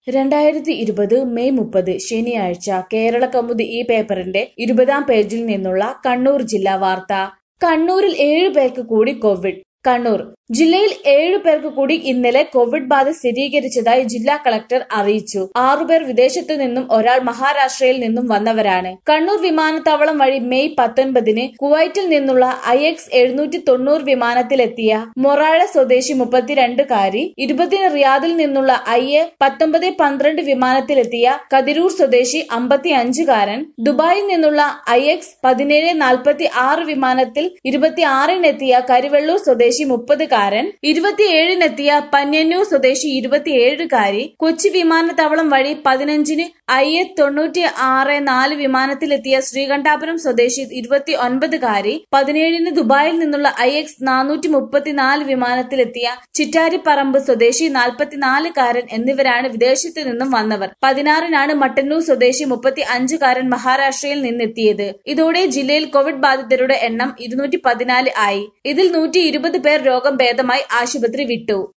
രണ്ടായിരത്തി ഇരുപത് മെയ് മുപ്പത് ശനിയാഴ്ച കേരള കൗമുദി ഈ പേപ്പറിന്റെ ഇരുപതാം പേജിൽ നിന്നുള്ള കണ്ണൂർ ജില്ലാ വാർത്ത കണ്ണൂരിൽ ഏഴു പേർക്ക് കൂടി കോവിഡ് കണ്ണൂർ ജില്ലയിൽ ഏഴു പേർക്ക് കൂടി ഇന്നലെ കോവിഡ് ബാധ സ്ഥിരീകരിച്ചതായി ജില്ലാ കളക്ടർ അറിയിച്ചു ആറുപേർ വിദേശത്തു നിന്നും ഒരാൾ മഹാരാഷ്ട്രയിൽ നിന്നും വന്നവരാണ് കണ്ണൂർ വിമാനത്താവളം വഴി മെയ് പത്തൊൻപതിന് കുവൈറ്റിൽ നിന്നുള്ള ഐ എക്സ് എഴുന്നൂറ്റി തൊണ്ണൂറ് വിമാനത്തിലെത്തിയ മൊറാഴ സ്വദേശി മുപ്പത്തിരണ്ടുകാരി ഇരുപതിന് റിയാദിൽ നിന്നുള്ള ഐ എ പത്തൊമ്പത് പന്ത്രണ്ട് വിമാനത്തിലെത്തിയ കതിരൂർ സ്വദേശി അമ്പത്തി അഞ്ചുകാരൻ ദുബായിൽ നിന്നുള്ള ഐ എക്സ് പതിനേഴ് നാൽപ്പത്തി ആറ് വിമാനത്തിൽ ഇരുപത്തി ആറിനെത്തിയ കരിവെള്ളൂർ സ്വദേശി മുപ്പതുകാരൻ ഇരുപത്തിയേഴിനെത്തിയ പന്യന്നൂർ സ്വദേശി ഇരുപത്തിയേഴുകാരി കൊച്ചി വിമാനത്താവളം വഴി പതിനഞ്ചിന് ഐ എ തൊണ്ണൂറ്റി ആറ് നാല് വിമാനത്തിലെത്തിയ ശ്രീകണ്ഠാപുരം സ്വദേശി ഇരുപത്തി ഒൻപതുകാരി പതിനേഴിന് ദുബായിൽ നിന്നുള്ള ഐ എക്സ് നാനൂറ്റി മുപ്പത്തിനാല് വിമാനത്തിലെത്തിയ ചിറ്റാരിപ്പറമ്പ് സ്വദേശി നാൽപ്പത്തിനാലുകാരൻ എന്നിവരാണ് വിദേശത്തു നിന്നും വന്നവർ പതിനാറിനാണ് മട്ടന്നൂർ സ്വദേശി മുപ്പത്തി അഞ്ചുകാരൻ മഹാരാഷ്ട്രയിൽ നിന്നെത്തിയത് ഇതോടെ ജില്ലയിൽ കോവിഡ് ബാധിതരുടെ എണ്ണം ഇരുന്നൂറ്റി പതിനാല് ആയി ഇതിൽ നൂറ്റി ഇരുപത് പേർ രോഗം ഭേദമായി ആശുപത്രി വിട്ടു